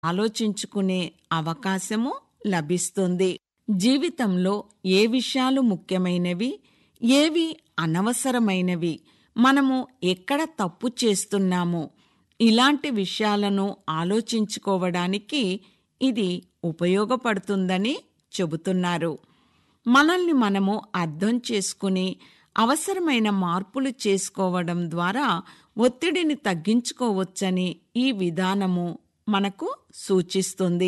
ఆలోచించుకునే అవకాశము లభిస్తుంది జీవితంలో ఏ విషయాలు ముఖ్యమైనవి ఏవి అనవసరమైనవి మనము ఎక్కడ తప్పు చేస్తున్నామో ఇలాంటి విషయాలను ఆలోచించుకోవడానికి ఇది ఉపయోగపడుతుందని చెబుతున్నారు మనల్ని మనము అర్థం చేసుకుని అవసరమైన మార్పులు చేసుకోవడం ద్వారా ఒత్తిడిని తగ్గించుకోవచ్చని ఈ విధానము మనకు సూచిస్తుంది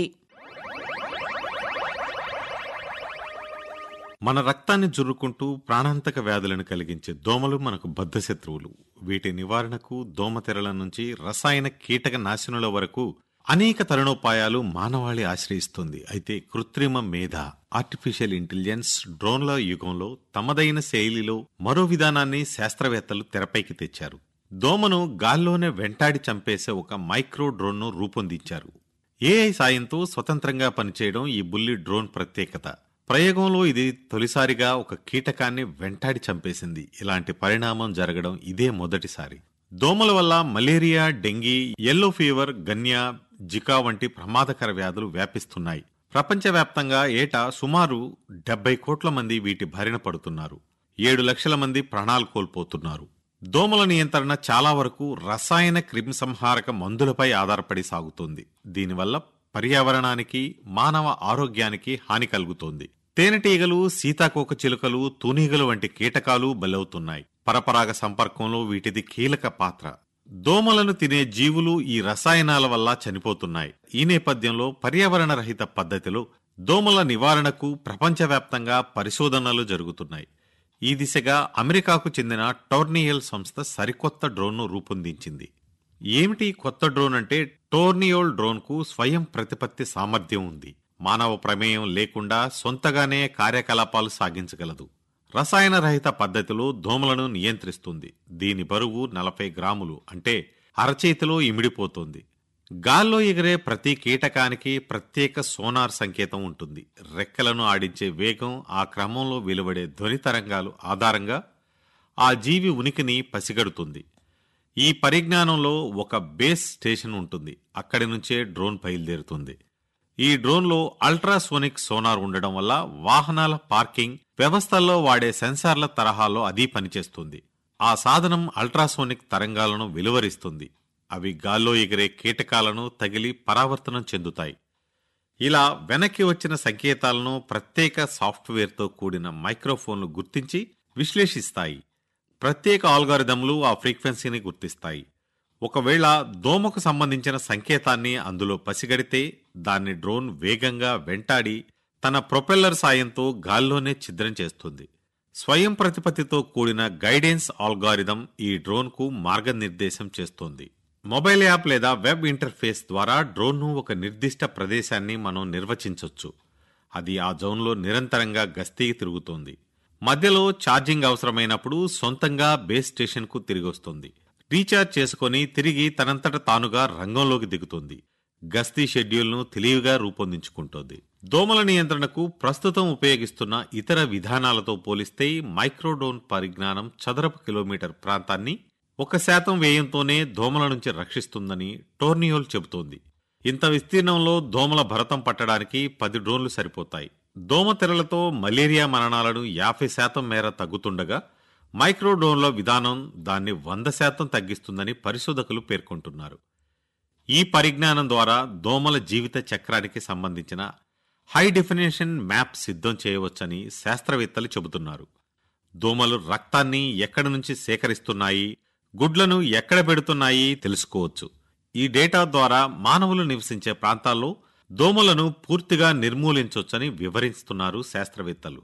మన రక్తాన్ని జుర్రుకుంటూ ప్రాణాంతక వ్యాధులను కలిగించే దోమలు మనకు బద్ధశత్రువులు వీటి నివారణకు దోమతెరల నుంచి రసాయన కీటక నాశనుల వరకు అనేక తరుణోపాయాలు మానవాళి ఆశ్రయిస్తుంది అయితే కృత్రిమ మేధ ఆర్టిఫిషియల్ ఇంటెలిజెన్స్ డ్రోన్ల యుగంలో తమదైన శైలిలో మరో విధానాన్ని శాస్త్రవేత్తలు తెరపైకి తెచ్చారు దోమను గాల్లోనే వెంటాడి చంపేసే ఒక మైక్రో డ్రోన్ను రూపొందించారు ఏఐ సాయంతో స్వతంత్రంగా పనిచేయడం ఈ బుల్లి డ్రోన్ ప్రత్యేకత ప్రయోగంలో ఇది తొలిసారిగా ఒక కీటకాన్ని వెంటాడి చంపేసింది ఇలాంటి పరిణామం జరగడం ఇదే మొదటిసారి దోమల వల్ల మలేరియా డెంగీ ఎల్లో ఫీవర్ గన్యా జికా వంటి ప్రమాదకర వ్యాధులు వ్యాపిస్తున్నాయి ప్రపంచవ్యాప్తంగా ఏటా సుమారు డెబ్బై కోట్ల మంది వీటి బారిన పడుతున్నారు ఏడు లక్షల మంది ప్రాణాలు కోల్పోతున్నారు దోమల నియంత్రణ చాలా వరకు రసాయన క్రిమిసంహారక మందులపై ఆధారపడి సాగుతుంది దీనివల్ల పర్యావరణానికి మానవ ఆరోగ్యానికి హాని కలుగుతోంది తేనెటీగలు సీతాకోక చిలుకలు తూనీగలు వంటి కీటకాలు బలవుతున్నాయి పరపరాగ సంపర్కంలో వీటిది కీలక పాత్ర దోమలను తినే జీవులు ఈ రసాయనాల వల్ల చనిపోతున్నాయి ఈ నేపథ్యంలో పర్యావరణ రహిత పద్ధతిలో దోమల నివారణకు ప్రపంచవ్యాప్తంగా పరిశోధనలు జరుగుతున్నాయి ఈ దిశగా అమెరికాకు చెందిన టోర్నియల్ సంస్థ సరికొత్త డ్రోన్ను రూపొందించింది ఏమిటి కొత్త డ్రోన్ అంటే టోర్నియోల్ డ్రోన్కు స్వయం ప్రతిపత్తి సామర్థ్యం ఉంది మానవ ప్రమేయం లేకుండా సొంతగానే కార్యకలాపాలు సాగించగలదు రసాయన రహిత పద్ధతిలో దోమలను నియంత్రిస్తుంది దీని బరువు నలభై గ్రాములు అంటే అరచేతిలో ఇమిడిపోతుంది గాల్లో ఎగిరే ప్రతి కీటకానికి ప్రత్యేక సోనార్ సంకేతం ఉంటుంది రెక్కలను ఆడించే వేగం ఆ క్రమంలో వెలువడే ధ్వని తరంగాలు ఆధారంగా ఆ జీవి ఉనికిని పసిగడుతుంది ఈ పరిజ్ఞానంలో ఒక బేస్ స్టేషన్ ఉంటుంది అక్కడి నుంచే డ్రోన్ బయలుదేరుతుంది ఈ డ్రోన్లో అల్ట్రాసోనిక్ సోనార్ ఉండడం వల్ల వాహనాల పార్కింగ్ వ్యవస్థల్లో వాడే సెన్సార్ల తరహాలో అది పనిచేస్తుంది ఆ సాధనం అల్ట్రాసోనిక్ తరంగాలను వెలువరిస్తుంది అవి గాల్లో ఎగిరే కీటకాలను తగిలి పరావర్తనం చెందుతాయి ఇలా వెనక్కి వచ్చిన సంకేతాలను ప్రత్యేక సాఫ్ట్వేర్తో కూడిన మైక్రోఫోన్లు గుర్తించి విశ్లేషిస్తాయి ప్రత్యేక ఆల్గారిథంలు ఆ ఫ్రీక్వెన్సీని గుర్తిస్తాయి ఒకవేళ దోమకు సంబంధించిన సంకేతాన్ని అందులో పసిగడితే దాన్ని డ్రోన్ వేగంగా వెంటాడి తన ప్రొపెల్లర్ సాయంతో గాల్లోనే ఛిద్రం చేస్తుంది స్వయం ప్రతిపత్తితో కూడిన గైడెన్స్ ఆల్గారిథం ఈ డ్రోన్కు మార్గనిర్దేశం చేస్తోంది మొబైల్ యాప్ లేదా వెబ్ ఇంటర్ఫేస్ ద్వారా డ్రోన్ను ఒక నిర్దిష్ట ప్రదేశాన్ని మనం నిర్వచించవచ్చు అది ఆ జోన్లో నిరంతరంగా గస్తీకి తిరుగుతోంది మధ్యలో ఛార్జింగ్ అవసరమైనప్పుడు సొంతంగా బేస్ స్టేషన్కు తిరిగొస్తుంది రీఛార్జ్ చేసుకొని తిరిగి తనంతట తానుగా రంగంలోకి దిగుతుంది గస్తీ షెడ్యూల్ను తెలివిగా రూపొందించుకుంటోంది దోమల నియంత్రణకు ప్రస్తుతం ఉపయోగిస్తున్న ఇతర విధానాలతో పోలిస్తే మైక్రోడోన్ పరిజ్ఞానం చదరపు కిలోమీటర్ ప్రాంతాన్ని ఒక శాతం వ్యయంతోనే దోమల నుంచి రక్షిస్తుందని టోర్నియోల్ చెబుతోంది ఇంత విస్తీర్ణంలో దోమల భరతం పట్టడానికి పది డ్రోన్లు సరిపోతాయి దోమ తెరలతో మలేరియా మరణాలను యాభై శాతం మేర తగ్గుతుండగా మైక్రోడ్రోన్ల విధానం దాన్ని వంద శాతం తగ్గిస్తుందని పరిశోధకులు పేర్కొంటున్నారు ఈ పరిజ్ఞానం ద్వారా దోమల జీవిత చక్రానికి సంబంధించిన హై డెఫినేషన్ మ్యాప్ సిద్ధం చేయవచ్చని శాస్త్రవేత్తలు చెబుతున్నారు దోమలు రక్తాన్ని ఎక్కడి నుంచి సేకరిస్తున్నాయి గుడ్లను ఎక్కడ పెడుతున్నాయి తెలుసుకోవచ్చు ఈ డేటా ద్వారా మానవులు నివసించే ప్రాంతాల్లో దోమలను పూర్తిగా నిర్మూలించవచ్చని వివరిస్తున్నారు శాస్త్రవేత్తలు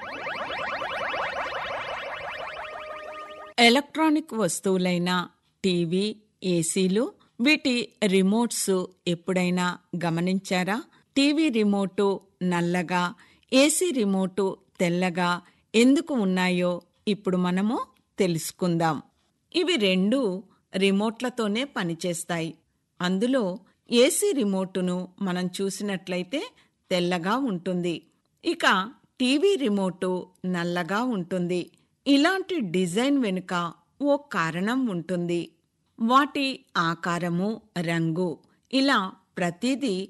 ఎలక్ట్రానిక్ వస్తువులైన టీవీ ఏసీలు వీటి రిమోట్స్ ఎప్పుడైనా గమనించారా టీవీ రిమోటు నల్లగా ఏసీ రిమోటు తెల్లగా ఎందుకు ఉన్నాయో ఇప్పుడు మనము తెలుసుకుందాం ఇవి రెండు రిమోట్లతోనే పనిచేస్తాయి అందులో ఏసీ రిమోటును మనం చూసినట్లయితే తెల్లగా ఉంటుంది ఇక టీవీ రిమోటు నల్లగా ఉంటుంది ఇలాంటి డిజైన్ వెనుక ఓ కారణం ఉంటుంది వాటి ఆకారము రంగు ఇలా ప్రతిదీ